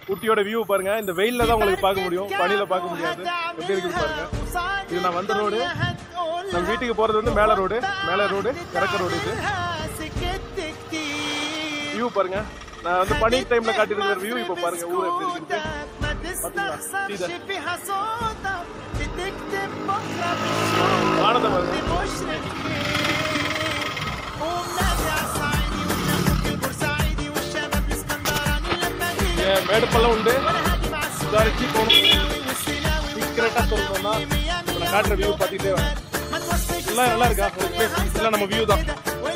ஊட்டியோட view பாருங்க இந்த வெயில்ல தான் உங்களுக்கு பார்க்க முடியும் பனியில பார்க்க முடியாது எப்படி இருக்குது பாருங்க இது நான் வந்த ரோடு நம்ம வீட்டுக்கு போறது வந்து மேல ரோடு மேல ரோடு இறக்க ரோடு இது வியூ பாருங்க நான் வந்து பனி டைம்ல காட்டியிருக்கிற வியூ இப்போ பாருங்க ஊர் எப்படி இருக்குது வானத்தை பாருங்க இங்க மேடுப்பெல்லாம் உண்டு சுதாரிச்சு போகணும் சீக்கிரட்டா சொல்லணும்னா இப்ப நான் காட்டுற வியூ பார்த்துக்கிட்டே வரேன் எல்லாம் நல்லா இருக்கா ஒரு place எல்லாம் நம்ம வியூ தான்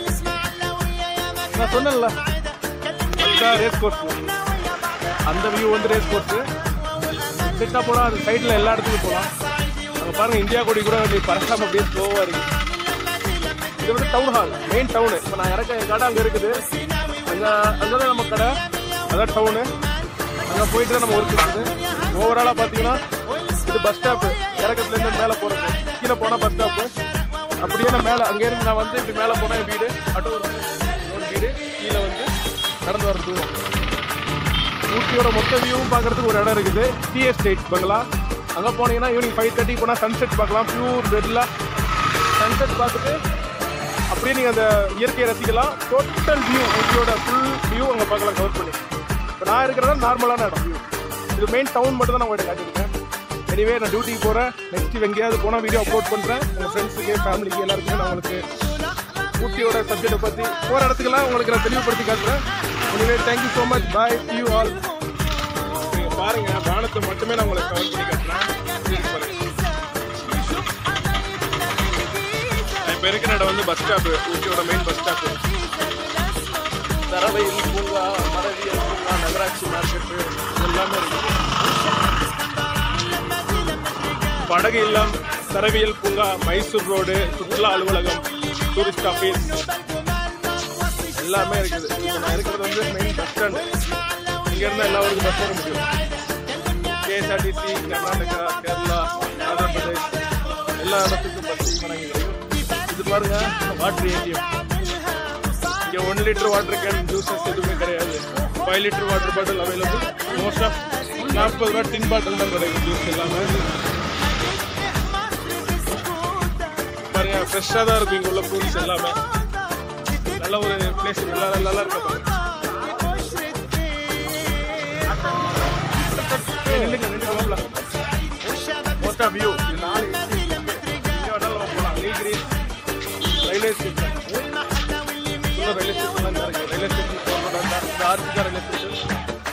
நான் சொன்னேன்ல அதுதான் ரேஸ் கோர்ஸ் அந்த வியூ வந்து ரேஸ் கோர்ஸ் கிட்ட போனால் அது சைடில் எல்லா இடத்துக்கும் போகலாம் அங்கே பாருங்க இந்தியா கொடி கூட அப்படி பறக்காம அப்படியே ஸ்லோவாக இருக்கு இது வந்து டவுன் ஹால் மெயின் டவுனு இப்போ நான் இறக்க என் கடை அங்கே இருக்குது அங்கே அங்கே தான் நம்ம கடை அதான் டவுனு அங்கே போயிட்டு தான் நம்ம ஒர்க் இருக்குது ஓவராலாக பார்த்தீங்கன்னா இது பஸ் ஸ்டாப்பு இறக்கத்துலேருந்து மேலே போகிறது கீழே போனால் பஸ் ஸ்டாப்பு அப்படியே நான் மேலே அங்கேருந்து நான் வந்து இப்படி மேலே போனால் என் வீடு ஆட்டோ ஒரு வீடு கீழே வந்து நடந்து வர தூரம் ஊட்டியோட மொத்த வியூவும் பார்க்கறதுக்கு ஒரு இடம் இருக்குது டி எஸ்டேட் பங்களா அங்கே போனீங்கன்னா ஈவினிங் ஃபைவ் தேர்ட்டி போனால் சன்செட் பார்க்கலாம் பியூர் பெட்ல சன்செட் பார்த்துட்டு அப்படியே நீங்கள் அந்த இயற்கையை ரசிக்கலாம் டோட்டல் வியூ ஊட்டியோட ஃபுல் வியூ அங்கே பார்க்கலாம் கவர் பண்ணி இப்போ நான் இருக்கிறதா நார்மலான இடம் வியூ இது மெயின் டவுன் மட்டும் தான் நான் உங்கள்கிட்ட காட்டியிருக்கேன் எனிவே நான் டியூட்டிக்கு போகிறேன் நெக்ஸ்ட் எங்கேயாவது போனால் வீடியோ அப்லோட் பண்ணுறேன் உங்கள் ஃப்ரெண்ட்ஸுக்கு ஃபேமிலிக்கு எல்லாருக்குமே நான் உங்களுக்கு ஊட்டியோட சப்ஜெக்டை பற்றி போகிற இடத்துக்கெல்லாம் உங்களுக்கு நான் தெளிவுபடுத்தி காட்டுறேன் anyway thank you so much bye you all நீங்க பாருங்க வானத்தை மட்டுமே நான் உங்களுக்கு கவர் பண்ணி காட்டுறேன் எப்படி இருக்கு பாருங்க. நான் இப்போ இருக்கிற இடம் வந்து பஸ் ஸ்டாப் ஊட்டியோட மெயின் பஸ் ஸ்டாப் தரவையில் பூங்கா மரவியல் பூங்கா நகராட்சி மார்க்கெட்டு எல்லாமே இருக்கு படகு இல்லம் தரவியல் பூங்கா மைசூர் ரோடு சுற்றுலா அலுவலகம் டூரிஸ்ட் ஆஃபீஸ் எல்லாமே இருக்குது இப்போ நான் இருக்கிறது வந்து மெயின் பஸ் ஸ்டாண்டு இங்கேருந்து எல்லா ஊருக்கும் பஸ் வர முடியும் கேஎஸ்ஆர்டிசி கர்நாடகா கேரளா ஆந்திர பிரதேஷ் எல்லா இடத்துக்கும் பஸ் வழங்குகிறது இது பாருங்க வாட்டர் ஏடிஎம் இங்கே one litre water can juices எதுவுமே கிடையாது five litre water bottle available most of நாற்பது ரூபா டின் பாட்டில் தான் கிடைக்கும் ஜூஸ் எல்லாமே பாருங்க ஃப்ரெஷ்ஷாக தான் இருக்கும் இங்கே உள்ள ஃப்ரூட்ஸ் எல்லாமே நல்ல ஒரு பிளேஸ் நல்லா நல்லா இருக்கு பாருங்க. ஏய், நில்லுங்க, நில்லுங்க, வாங்கலாம். Most of you, இது நாலு எங்க வேணாலும் நம்ம போலாம். Nilgiris, railway station. உள்ள ரயில்வே ஸ்டேஷன்லாம் இங்க இருக்கு. ரயில்வே ஸ்டேஷன் போறதா இருந்தா, இந்த ஆர்த்திகா ரயில்வே ஸ்டேஷன்.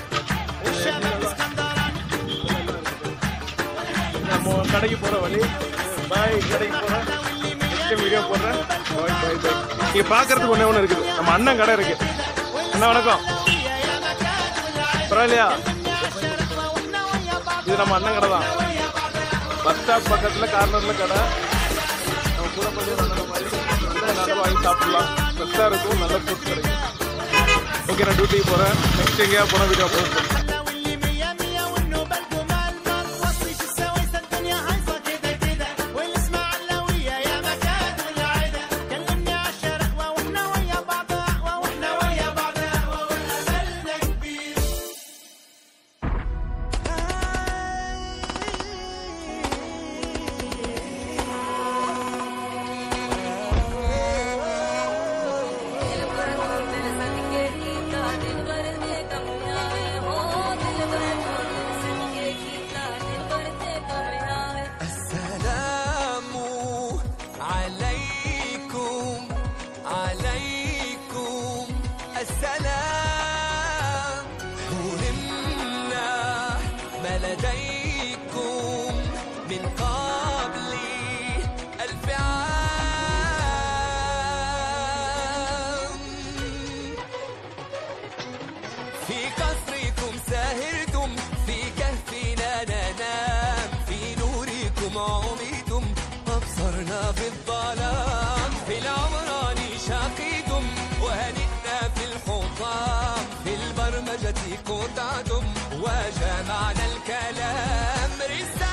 நம்ம கடைக்கு போற வழி பாய் கடைக்கு போறேன் நெக்ஸ்ட் வீடியோ போடுறேன் பாய் பாய் பாய் நீங்க பாக்குறதுக்கு ஒண்ணே ஒண்ணு இருக்குது நம்ம அண்ணன் கடை இருக்கு அண்ணா வணக்கம் பரவாயில்லையா இது நம்ம அண்ணன் கடை தான் பஸ் ஸ்டாப் பக்கத்துல கார்னர்ல கடை நம்ம கூட பண்ணி நல்ல மாதிரி நல்லா வாங்கி சாப்பிடலாம் ஃப்ரெஷ்ஷாக இருக்கும் நல்ல ஃபுட் கிடைக்கும் ஓகே நான் டியூட்டிக்கு போறேன் நெக்ஸ்ட் எங்கேயா போன வீடியோ அப்லோட் பண்ணுறேன் दिल पर दिल सन के गीता दिल भर दे कब आए हो दिल भर दिल सन के गीता दिल भर दे कब आए السلام عليكم عليكم السلام هرمنا ما لديكم من قبل ألف عام في قصركم سهرتم في كهفنا ننام في نوركم عميتم أبصرنا في الظلام في العمران شقيتم وهنئنا في الحطام في البرمجة قطعتم وجمعنا الكلام رسالة